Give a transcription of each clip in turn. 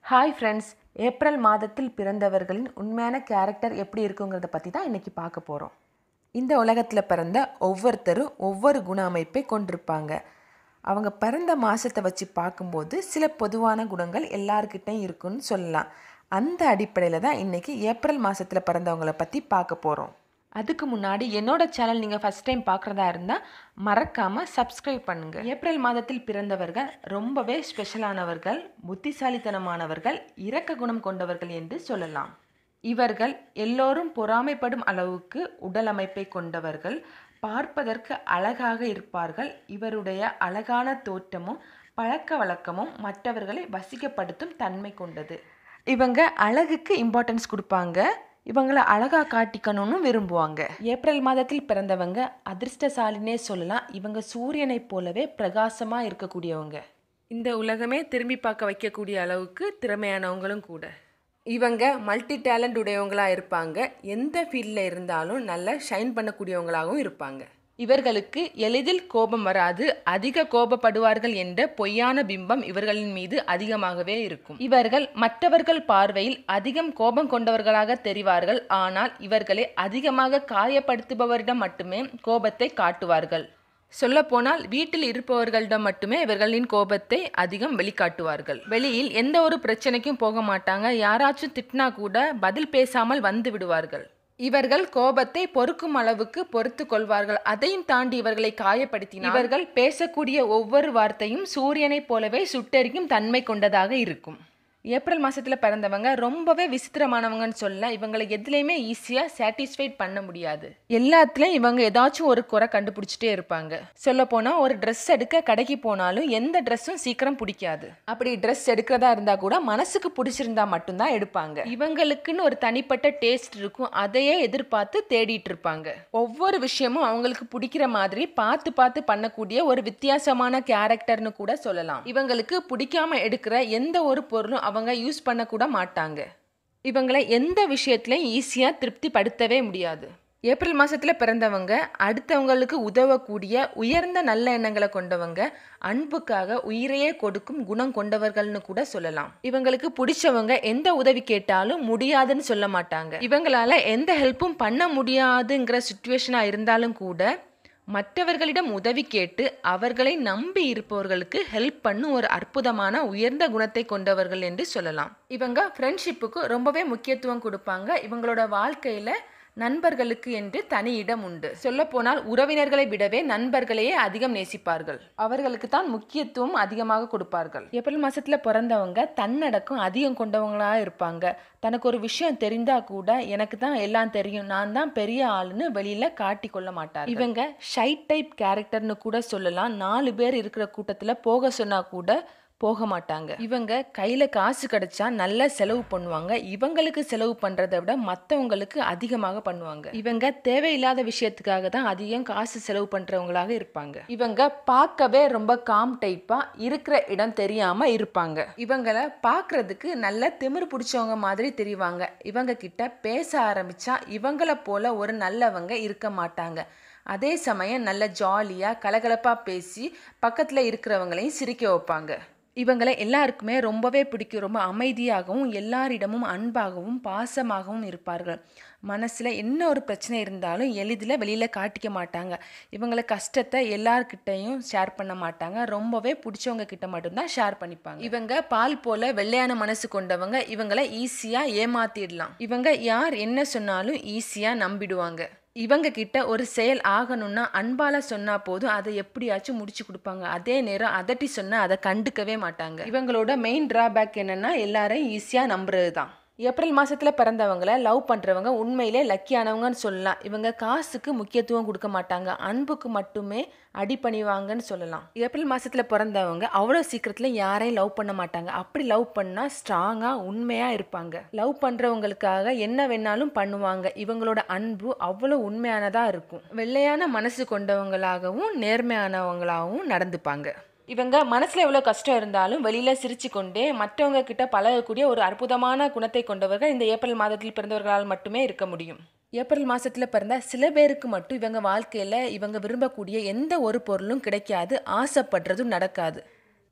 hi friends April மாதத்தில் பிறந்தவர்களின் உண்மையான character எப்படி இருக்குங்கிறத பற்றி தான் இன்றைக்கி பார்க்க போகிறோம் இந்த உலகத்தில் பிறந்த ஒவ்வொருத்தரும் ஒவ்வொரு குண அமைப்பை கொண்டிருப்பாங்க அவங்க பிறந்த மாதத்தை வச்சு பார்க்கும்போது சில பொதுவான குணங்கள் எல்லார்கிட்டையும் இருக்குன்னு சொல்லலாம் அந்த அடிப்படையில் தான் இன்றைக்கி ஏப்ரல் மாதத்தில் பிறந்தவங்கள பற்றி பார்க்க போகிறோம் அதுக்கு முன்னாடி என்னோட சேனல் நீங்கள் ஃபஸ்ட் டைம் பார்க்குறதா இருந்தால் மறக்காமல் சப்ஸ்கிரைப் பண்ணுங்கள் ஏப்ரல் மாதத்தில் பிறந்தவர்கள் ரொம்பவே ஸ்பெஷலானவர்கள் புத்திசாலித்தனமானவர்கள் இரக்க குணம் கொண்டவர்கள் என்று சொல்லலாம் இவர்கள் எல்லோரும் பொறாமைப்படும் அளவுக்கு உடல் அமைப்பை கொண்டவர்கள் பார்ப்பதற்கு அழகாக இருப்பார்கள் இவருடைய அழகான தோற்றமும் பழக்க வழக்கமும் மற்றவர்களை வசிக்கப்படுத்தும் தன்மை கொண்டது இவங்க அழகுக்கு இம்பார்ட்டன்ஸ் கொடுப்பாங்க இவங்களை அழகாக காட்டிக்கணும்னு விரும்புவாங்க ஏப்ரல் மாதத்தில் பிறந்தவங்க அதிர்ஷ்டசாலினே சொல்லலாம் இவங்க சூரியனைப் போலவே பிரகாசமாக இருக்கக்கூடியவங்க இந்த உலகமே திரும்பி பார்க்க வைக்கக்கூடிய அளவுக்கு திறமையானவங்களும் கூட இவங்க மல்டி டேலண்ட் உடையவங்களாக இருப்பாங்க எந்த ஃபீல்டில் இருந்தாலும் நல்லா ஷைன் பண்ணக்கூடியவங்களாகவும் இருப்பாங்க இவர்களுக்கு எளிதில் கோபம் வராது அதிக கோபப்படுவார்கள் என்ற பொய்யான பிம்பம் இவர்களின் மீது அதிகமாகவே இருக்கும் இவர்கள் மற்றவர்கள் பார்வையில் அதிகம் கோபம் கொண்டவர்களாக தெரிவார்கள் ஆனால் இவர்களை அதிகமாக காயப்படுத்துபவரிடம் மட்டுமே கோபத்தை காட்டுவார்கள் சொல்லப்போனால் வீட்டில் இருப்பவர்களிடம் மட்டுமே இவர்களின் கோபத்தை அதிகம் வெளிக்காட்டுவார்கள் வெளியில் எந்த ஒரு பிரச்சனைக்கும் போக மாட்டாங்க யாராச்சும் திட்டினா கூட பதில் பேசாமல் வந்து விடுவார்கள் இவர்கள் கோபத்தை பொறுக்கும் அளவுக்கு பொறுத்து கொள்வார்கள் அதையும் தாண்டி இவர்களை காயப்படுத்தினார் இவர்கள் பேசக்கூடிய ஒவ்வொரு வார்த்தையும் சூரியனைப் போலவே சுட்டெரிக்கும் தன்மை கொண்டதாக இருக்கும் ஏப்ரல் மாதத்தில் பிறந்தவங்க ரொம்பவே விசித்திரமானவங்கன்னு சொல்ல இவங்களை எதுலேயுமே ஈஸியாக சாட்டிஸ்ஃபைட் பண்ண முடியாது எல்லாத்துலேயும் இவங்க ஏதாச்சும் ஒரு குறை கண்டுபிடிச்சிட்டே இருப்பாங்க சொல்லப்போனால் ஒரு ட்ரெஸ் எடுக்க கடைக்கு போனாலும் எந்த ட்ரெஸ்ஸும் சீக்கிரம் பிடிக்காது அப்படி ட்ரெஸ் எடுக்கிறதா இருந்தால் கூட மனசுக்கு பிடிச்சிருந்தா மட்டும்தான் எடுப்பாங்க இவங்களுக்குன்னு ஒரு தனிப்பட்ட டேஸ்ட் இருக்கும் அதையே எதிர்பார்த்து தேடிட்டு இருப்பாங்க ஒவ்வொரு விஷயமும் அவங்களுக்கு பிடிக்கிற மாதிரி பார்த்து பார்த்து பண்ணக்கூடிய ஒரு வித்தியாசமான கேரக்டர்னு கூட சொல்லலாம் இவங்களுக்கு பிடிக்காம எடுக்கிற எந்த ஒரு பொருளும் அவங்க யூஸ் பண்ணக்கூட மாட்டாங்க இவங்களை எந்த விஷயத்துலையும் ஈஸியாக திருப்திப்படுத்தவே முடியாது ஏப்ரல் மாதத்தில் பிறந்தவங்க அடுத்தவங்களுக்கு உதவக்கூடிய உயர்ந்த நல்ல எண்ணங்களை கொண்டவங்க அன்புக்காக உயிரையே கொடுக்கும் குணம் கொண்டவர்கள்னு கூட சொல்லலாம் இவங்களுக்கு பிடிச்சவங்க எந்த உதவி கேட்டாலும் முடியாதுன்னு சொல்ல மாட்டாங்க இவங்களால எந்த ஹெல்ப்பும் பண்ண முடியாதுங்கிற சுச்சுவேஷனாக இருந்தாலும் கூட மற்றவர்களிடம் உதவி கேட்டு அவர்களை நம்பி இருப்பவர்களுக்கு ஹெல்ப் பண்ணும் ஒரு அற்புதமான உயர்ந்த குணத்தை கொண்டவர்கள் என்று சொல்லலாம் இவங்க ஃப்ரெண்ட்ஷிப்புக்கு ரொம்பவே முக்கியத்துவம் கொடுப்பாங்க இவங்களோட வாழ்க்கையில் நண்பர்களுக்கு என்று தனி இடம் உண்டு சொல்லப்போனால் உறவினர்களை விடவே நண்பர்களையே அதிகம் நேசிப்பார்கள் அவர்களுக்கு தான் முக்கியத்துவம் அதிகமாக கொடுப்பார்கள் ஏப்ரல் மாசத்துல பிறந்தவங்க தன்னடக்கம் அதிகம் கொண்டவங்களாக இருப்பாங்க தனக்கு ஒரு விஷயம் தெரிந்தா கூட எனக்கு தான் எல்லாம் தெரியும் நான் தான் பெரிய ஆளுன்னு வெளியில காட்டி கொள்ள மாட்டார் இவங்க ஷை டைப் கேரக்டர்னு கூட சொல்லலாம் நாலு பேர் இருக்கிற கூட்டத்துல போக சொன்னா கூட போக மாட்டாங்க இவங்க கையில் காசு கிடைச்சா நல்லா செலவு பண்ணுவாங்க இவங்களுக்கு செலவு பண்ணுறதை விட மற்றவங்களுக்கு அதிகமாக பண்ணுவாங்க இவங்க தேவையில்லாத விஷயத்துக்காக தான் அதிகம் காசு செலவு பண்ணுறவங்களாக இருப்பாங்க இவங்க பார்க்கவே ரொம்ப காம் டைப்பாக இருக்கிற இடம் தெரியாமல் இருப்பாங்க இவங்களை பார்க்கறதுக்கு நல்ல திமிர் பிடிச்சவங்க மாதிரி தெரிவாங்க இவங்க கிட்ட பேச ஆரம்பிச்சா இவங்களை போல ஒரு நல்லவங்க இருக்க மாட்டாங்க அதே சமயம் நல்ல ஜாலியாக கலகலப்பாக பேசி பக்கத்தில் இருக்கிறவங்களையும் சிரிக்க வைப்பாங்க இவங்களை எல்லாருக்குமே ரொம்பவே பிடிக்கும் ரொம்ப அமைதியாகவும் எல்லாரிடமும் அன்பாகவும் பாசமாகவும் இருப்பார்கள் மனசில் என்ன ஒரு பிரச்சனை இருந்தாலும் எளிதில் வெளியில் காட்டிக்க மாட்டாங்க இவங்களை கஷ்டத்தை எல்லார்கிட்டையும் ஷேர் பண்ண மாட்டாங்க ரொம்பவே பிடிச்சவங்க கிட்ட மட்டும்தான் ஷேர் பண்ணிப்பாங்க இவங்க பால் போல வெள்ளையான மனசு கொண்டவங்க இவங்களை ஈஸியாக ஏமாத்திடலாம் இவங்க யார் என்ன சொன்னாலும் ஈஸியாக நம்பிடுவாங்க இவங்க கிட்ட ஒரு செயல் ஆகணும்னா அன்பால சொன்னா போதும் அதை எப்படியாச்சும் முடிச்சு கொடுப்பாங்க அதே நேரம் அதட்டி சொன்னா அதை கண்டுக்கவே மாட்டாங்க இவங்களோட மெயின் டிராபேக் என்னன்னா எல்லாரையும் ஈஸியாக நம்புறது தான் ஏப்ரல் மாதத்தில் பிறந்தவங்கள லவ் பண்ணுறவங்க உண்மையிலே லக்கியானவங்கன்னு சொல்லலாம் இவங்க காசுக்கு முக்கியத்துவம் கொடுக்க மாட்டாங்க அன்புக்கு மட்டுமே அடிப்பணிவாங்கன்னு சொல்லலாம் ஏப்ரல் மாதத்தில் பிறந்தவங்க அவ்வளோ சீக்கிரத்தில் யாரையும் லவ் பண்ண மாட்டாங்க அப்படி லவ் பண்ணால் ஸ்ட்ராங்காக உண்மையாக இருப்பாங்க லவ் பண்ணுறவங்களுக்காக என்ன வேணாலும் பண்ணுவாங்க இவங்களோட அன்பு அவ்வளோ உண்மையானதாக இருக்கும் வெள்ளையான மனசு கொண்டவங்களாகவும் நேர்மையானவங்களாகவும் நடந்துப்பாங்க இவங்க மனசில் எவ்வளோ கஷ்டம் இருந்தாலும் வெளியில் சிரிச்சு கொண்டே மற்றவங்க கிட்ட பழகக்கூடிய ஒரு அற்புதமான குணத்தை கொண்டவர்கள் இந்த ஏப்ரல் மாதத்தில் பிறந்தவர்களால் மட்டுமே இருக்க முடியும் ஏப்ரல் மாதத்தில் பிறந்த சில பேருக்கு மட்டும் இவங்க வாழ்க்கையில் இவங்க விரும்பக்கூடிய எந்த ஒரு பொருளும் கிடைக்காது ஆசைப்படுறதும் நடக்காது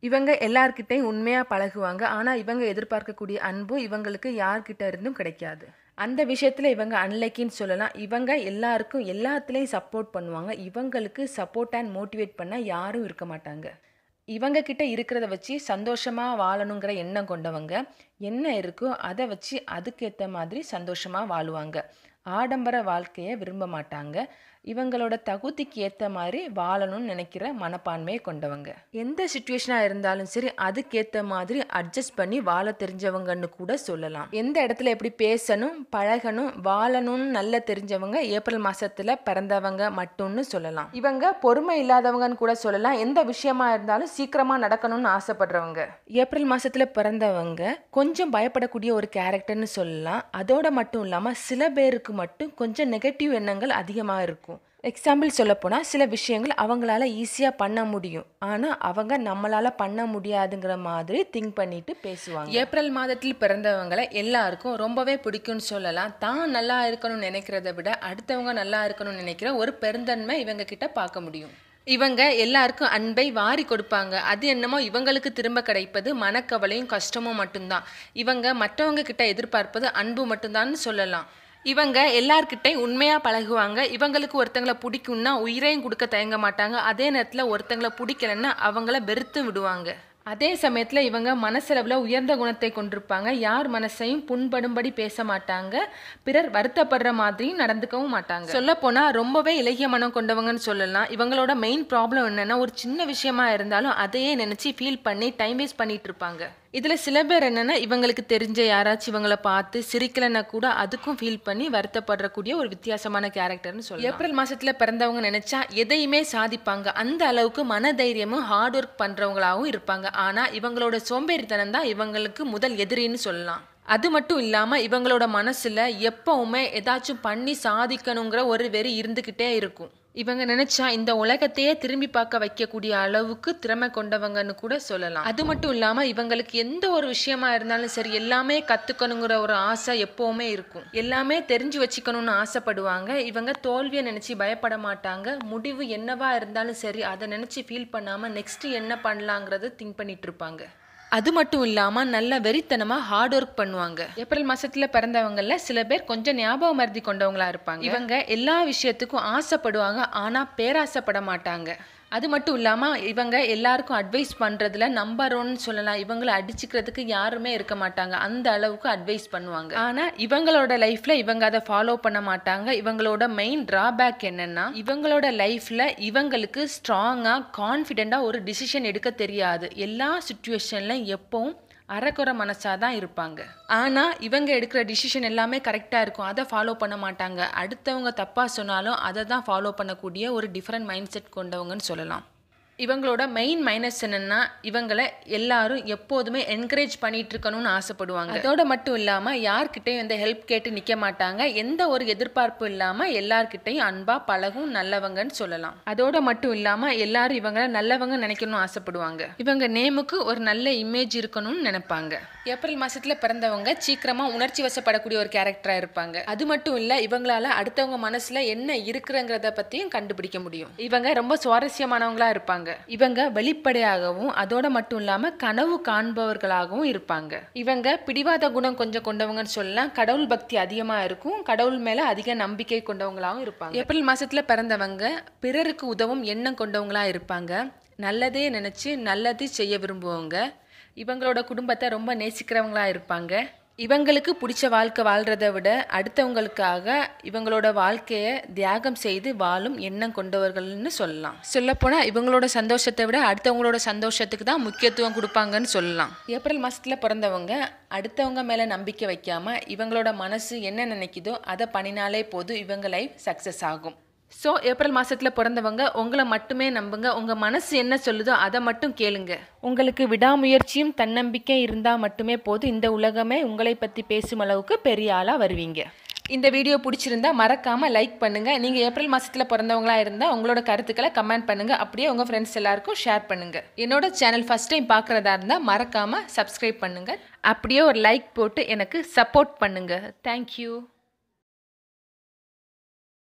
இவங்க எல்லார்கிட்டையும் உண்மையாக பழகுவாங்க ஆனால் இவங்க எதிர்பார்க்கக்கூடிய அன்பு இவங்களுக்கு யார்கிட்ட இருந்தும் கிடைக்காது அந்த விஷயத்தில் இவங்க அன்லைக்கின்னு சொல்லலாம் இவங்க எல்லாருக்கும் எல்லாத்துலேயும் சப்போர்ட் பண்ணுவாங்க இவங்களுக்கு சப்போர்ட் அண்ட் மோட்டிவேட் பண்ண யாரும் இருக்க மாட்டாங்க இவங்க கிட்ட இருக்கிறத வச்சு சந்தோஷமாக வாழணுங்கிற எண்ணம் கொண்டவங்க என்ன இருக்கோ அதை வச்சு அதுக்கேற்ற மாதிரி சந்தோஷமாக வாழுவாங்க ஆடம்பர வாழ்க்கையை விரும்ப மாட்டாங்க இவங்களோட தகுதிக்கு ஏற்ற மாதிரி வாழணும்னு நினைக்கிற மனப்பான்மையை கொண்டவங்க எந்த சுச்சுவேஷனாக இருந்தாலும் சரி அதுக்கேற்ற மாதிரி அட்ஜஸ்ட் பண்ணி வாழ தெரிஞ்சவங்கன்னு கூட சொல்லலாம் எந்த இடத்துல எப்படி பேசணும் பழகணும் வாழணும்னு நல்ல தெரிஞ்சவங்க ஏப்ரல் மாசத்துல பிறந்தவங்க மட்டும்னு சொல்லலாம் இவங்க பொறுமை இல்லாதவங்கன்னு கூட சொல்லலாம் எந்த விஷயமா இருந்தாலும் சீக்கிரமா நடக்கணும்னு ஆசைப்படுறவங்க ஏப்ரல் மாசத்துல பிறந்தவங்க கொஞ்சம் பயப்படக்கூடிய ஒரு கேரக்டர்னு சொல்லலாம் அதோட மட்டும் இல்லாமல் சில பேருக்கு மட்டும் கொஞ்சம் நெகட்டிவ் எண்ணங்கள் அதிகமாக இருக்கும் எக்ஸாம்பிள் சொல்லப்போனால் சில விஷயங்கள் அவங்களால ஈஸியாக பண்ண முடியும் ஆனால் அவங்க நம்மளால் பண்ண முடியாதுங்கிற மாதிரி திங்க் பண்ணிட்டு பேசுவாங்க ஏப்ரல் மாதத்தில் பிறந்தவங்களை எல்லாருக்கும் ரொம்பவே பிடிக்கும்னு சொல்லலாம் தான் நல்லா இருக்கணும்னு நினைக்கிறத விட அடுத்தவங்க நல்லா இருக்கணும்னு நினைக்கிற ஒரு பெருந்தன்மை இவங்க கிட்ட பார்க்க முடியும் இவங்க எல்லாருக்கும் அன்பை வாரி கொடுப்பாங்க அது என்னமோ இவங்களுக்கு திரும்ப கிடைப்பது மனக்கவலையும் கஷ்டமும் மட்டும்தான் இவங்க மற்றவங்க கிட்ட எதிர்பார்ப்பது அன்பு மட்டும்தான்னு சொல்லலாம் இவங்க எல்லார்கிட்டையும் உண்மையாக பழகுவாங்க இவங்களுக்கு ஒருத்தங்களை பிடிக்கும்னா உயிரையும் கொடுக்க தயங்க மாட்டாங்க அதே நேரத்தில் ஒருத்தங்களை பிடிக்கலன்னா அவங்கள வெறுத்து விடுவாங்க அதே சமயத்தில் இவங்க மனசளவில் உயர்ந்த குணத்தை கொண்டிருப்பாங்க யார் மனசையும் புண்படும்படி பேச மாட்டாங்க பிறர் வருத்தப்படுற மாதிரியும் நடந்துக்கவும் மாட்டாங்க சொல்லப்போனால் ரொம்பவே இலகிய மனம் கொண்டவங்கன்னு சொல்லலாம் இவங்களோட மெயின் ப்ராப்ளம் என்னென்னா ஒரு சின்ன விஷயமா இருந்தாலும் அதையே நினச்சி ஃபீல் பண்ணி டைம் வேஸ்ட் பண்ணிட்டு இருப்பாங்க இதில் சில பேர் என்னென்னா இவங்களுக்கு தெரிஞ்ச யாராச்சும் இவங்கள பார்த்து சிரிக்கலைன்னா கூட அதுக்கும் ஃபீல் பண்ணி வருத்தப்படக்கூடிய ஒரு வித்தியாசமான கேரக்டர்னு சொல்லலாம் ஏப்ரல் மாதத்தில் பிறந்தவங்க நினச்சா எதையுமே சாதிப்பாங்க அந்த அளவுக்கு மனதைரியமும் ஹார்ட் ஒர்க் பண்ணுறவங்களாகவும் இருப்பாங்க ஆனால் இவங்களோட சோம்பேறித்தனம் தான் இவங்களுக்கு முதல் எதிரின்னு சொல்லலாம் அது மட்டும் இல்லாமல் இவங்களோட மனசில் எப்பவுமே ஏதாச்சும் பண்ணி சாதிக்கணுங்கிற ஒரு வெறி இருந்துக்கிட்டே இருக்கும் இவங்க நினைச்சா இந்த உலகத்தையே திரும்பி பார்க்க வைக்கக்கூடிய அளவுக்கு திறமை கொண்டவங்கன்னு கூட சொல்லலாம் அது மட்டும் இல்லாம இவங்களுக்கு எந்த ஒரு விஷயமா இருந்தாலும் சரி எல்லாமே கத்துக்கணுங்கிற ஒரு ஆசை எப்பவுமே இருக்கும் எல்லாமே தெரிஞ்சு வச்சுக்கணும்னு ஆசைப்படுவாங்க இவங்க தோல்வியை நினைச்சு பயப்பட மாட்டாங்க முடிவு என்னவா இருந்தாலும் சரி அதை நினைச்சு ஃபீல் பண்ணாம நெக்ஸ்ட் என்ன பண்ணலாங்கிறது திங்க் பண்ணிட்டு இருப்பாங்க அது மட்டும் இல்லாமல் நல்ல வெறித்தனமாக ஹார்ட் ஒர்க் பண்ணுவாங்க ஏப்ரல் மாசத்துல பிறந்தவங்கள சில பேர் கொஞ்சம் ஞாபக மருதி கொண்டவங்களா இருப்பாங்க இவங்க எல்லா விஷயத்துக்கும் ஆசைப்படுவாங்க ஆனால் பேராசைப்பட மாட்டாங்க அது மட்டும் இல்லாமல் இவங்க எல்லாருக்கும் அட்வைஸ் பண்ணுறதுல நம்பர் ஒன்னு சொல்லலாம் இவங்களை அடிச்சுக்கிறதுக்கு யாருமே இருக்க மாட்டாங்க அந்த அளவுக்கு அட்வைஸ் பண்ணுவாங்க ஆனால் இவங்களோட லைஃப்பில் இவங்க அதை ஃபாலோ பண்ண மாட்டாங்க இவங்களோட மெயின் ட்ராபேக் என்னென்னா இவங்களோட லைஃப்பில் இவங்களுக்கு ஸ்ட்ராங்காக கான்ஃபிடெண்ட்டாக ஒரு டிசிஷன் எடுக்க தெரியாது எல்லா சுச்சுவேஷன்லையும் எப்பவும் அறக்குறை மனசாக தான் இருப்பாங்க ஆனால் இவங்க எடுக்கிற டிசிஷன் எல்லாமே கரெக்டாக இருக்கும் அதை ஃபாலோ பண்ண மாட்டாங்க அடுத்தவங்க தப்பாக சொன்னாலும் அதை தான் ஃபாலோ பண்ணக்கூடிய ஒரு டிஃப்ரெண்ட் மைண்ட் செட் கொண்டவங்கன்னு சொல்லலாம் இவங்களோட மெயின் மைனஸ் என்னன்னா இவங்களை எல்லாரும் எப்போதுமே என்கரேஜ் பண்ணிட்டு இருக்கணும்னு ஆசைப்படுவாங்க அதோட மட்டும் இல்லாமல் யார்கிட்டையும் எந்த ஹெல்ப் கேட்டு நிற்க மாட்டாங்க எந்த ஒரு எதிர்பார்ப்பு இல்லாமல் எல்லார்கிட்டையும் அன்பா பழகும் நல்லவங்கன்னு சொல்லலாம் அதோட மட்டும் இல்லாமல் எல்லாரும் இவங்களை நல்லவங்க நினைக்கணும்னு ஆசைப்படுவாங்க இவங்க நேமுக்கு ஒரு நல்ல இமேஜ் இருக்கணும்னு நினைப்பாங்க ஏப்ரல் மாசத்துல பிறந்தவங்க சீக்கிரமா உணர்ச்சி வசப்படக்கூடிய ஒரு கேரக்டரா இருப்பாங்க அது மட்டும் இல்ல இவங்களால அடுத்தவங்க மனசுல என்ன இருக்குறங்கிறத பத்தியும் கண்டுபிடிக்க முடியும் இவங்க ரொம்ப சுவாரஸ்யமானவங்களா இருப்பாங்க இவங்க வெளிப்படையாகவும் அதோட மட்டும் இல்லாம கனவு காண்பவர்களாகவும் இருப்பாங்க இவங்க பிடிவாத குணம் கொஞ்சம் கொண்டவங்கன்னு சொல்லலாம் கடவுள் பக்தி அதிகமா இருக்கும் கடவுள் மேல அதிக நம்பிக்கை கொண்டவங்களாகவும் இருப்பாங்க ஏப்ரல் மாசத்துல பிறந்தவங்க பிறருக்கு உதவும் எண்ணம் கொண்டவங்களா இருப்பாங்க நல்லதே நினைச்சு நல்லது செய்ய விரும்புவவங்க இவங்களோட குடும்பத்தை ரொம்ப நேசிக்கிறவங்களா இருப்பாங்க இவங்களுக்கு பிடிச்ச வாழ்க்கை வாழ்கிறத விட அடுத்தவங்களுக்காக இவங்களோட வாழ்க்கையை தியாகம் செய்து வாழும் எண்ணம் கொண்டவர்கள்னு சொல்லலாம் சொல்லப்போனால் இவங்களோட சந்தோஷத்தை விட அடுத்தவங்களோட சந்தோஷத்துக்கு தான் முக்கியத்துவம் கொடுப்பாங்கன்னு சொல்லலாம் ஏப்ரல் மாதத்தில் பிறந்தவங்க அடுத்தவங்க மேலே நம்பிக்கை வைக்காம இவங்களோட மனசு என்ன நினைக்குதோ அதை பண்ணினாலே போதும் இவங்க லைஃப் சக்ஸஸ் ஆகும் ஸோ ஏப்ரல் மாதத்தில் பிறந்தவங்க உங்களை மட்டுமே நம்புங்க உங்கள் மனசு என்ன சொல்லுதோ அதை மட்டும் கேளுங்க உங்களுக்கு விடாமுயற்சியும் தன்னம்பிக்கை இருந்தால் மட்டுமே போதும் இந்த உலகமே உங்களை பற்றி பேசும் அளவுக்கு பெரிய ஆளாக வருவீங்க இந்த வீடியோ பிடிச்சிருந்தா மறக்காம லைக் பண்ணுங்க நீங்க ஏப்ரல் மாசத்துல பிறந்தவங்களா இருந்தா உங்களோட கருத்துக்களை கமெண்ட் பண்ணுங்க அப்படியே உங்க ஃப்ரெண்ட்ஸ் எல்லாருக்கும் ஷேர் பண்ணுங்க என்னோட சேனல் ஃபர்ஸ்ட் டைம் பார்க்குறதா இருந்தா மறக்காம சப்ஸ்கிரைப் பண்ணுங்க அப்படியே ஒரு லைக் போட்டு எனக்கு சப்போர்ட் பண்ணுங்க தேங்க்யூ